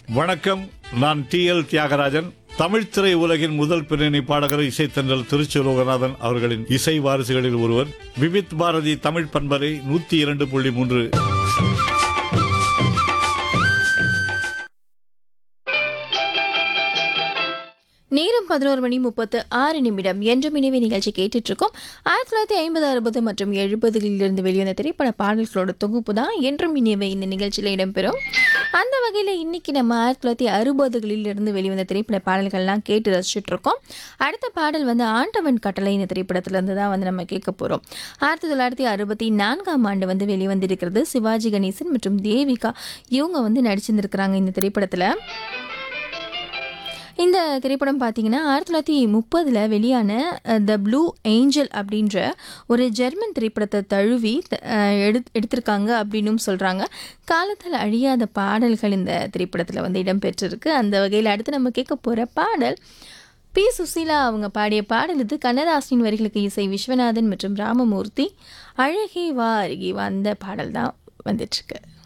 வணக்கம் நான் D L Thiagarajan Tamil திரை உலகின் முதல் பின்னணி பாடகர் இசைத்தன்றல் திருச்சி லோகநாதன் அவர்களின் இசை வாரிசுகளில் ஒருவர் விவித் பாரதி தமிழ் பண்பலை நூத்தி இரண்டு புள்ளி மூன்று நேரம் பதினோரு மணி முப்பத்து ஆறு நிமிடம் என்ற மினிவி நிகழ்ச்சி கேட்டுட்டு இருக்கோம் ஆயிரத்தி தொள்ளாயிரத்தி ஐம்பது அறுபது மற்றும் எழுபதுகளிலிருந்து வெளிவந்த திரைப்பட பாடல்களோட தொகுப்பு தான் என்றும் இனியவை இந்த நிகழ்ச்சியில் இடம்பெறும் அந்த வகையில் இன்னைக்கு நம்ம ஆயிரத்தி தொள்ளாயிரத்தி அறுபதுகளிலிருந்து வெளிவந்த திரைப்பட பாடல்கள்லாம் கேட்டு ரசிச்சுட்டு இருக்கோம் அடுத்த பாடல் வந்து ஆண்டவன் கட்டளை இந்த திரைப்படத்திலிருந்து தான் வந்து நம்ம கேட்க போகிறோம் ஆயிரத்தி தொள்ளாயிரத்தி அறுபத்தி நான்காம் ஆண்டு வந்து வெளிவந்திருக்கிறது சிவாஜி கணேசன் மற்றும் தேவிகா இவங்க வந்து நடிச்சிருந்திருக்கிறாங்க இந்த திரைப்படத்தில் இந்த திரைப்படம் பார்த்தீங்கன்னா ஆயிரத்தி தொள்ளாயிரத்தி முப்பதில் வெளியான த ப்ளூ ஏஞ்சல் அப்படின்ற ஒரு ஜெர்மன் திரைப்படத்தை தழுவி அஹ், எடு எடுத்திருக்காங்க அப்படின்னும் சொல்கிறாங்க காலத்தில் அழியாத பாடல்கள் இந்த திரைப்படத்தில் வந்து இடம்பெற்றிருக்கு அந்த வகையில் அடுத்து நம்ம கேட்க போகிற பாடல் பி சுசீலா அவங்க பாடிய பாடல் இது கண்ணதாசனின் வரிகளுக்கு இசை விஸ்வநாதன் மற்றும் ராமமூர்த்தி அழகே வா அருகே வா அந்த பாடல் தான் வந்துட்டுருக்கு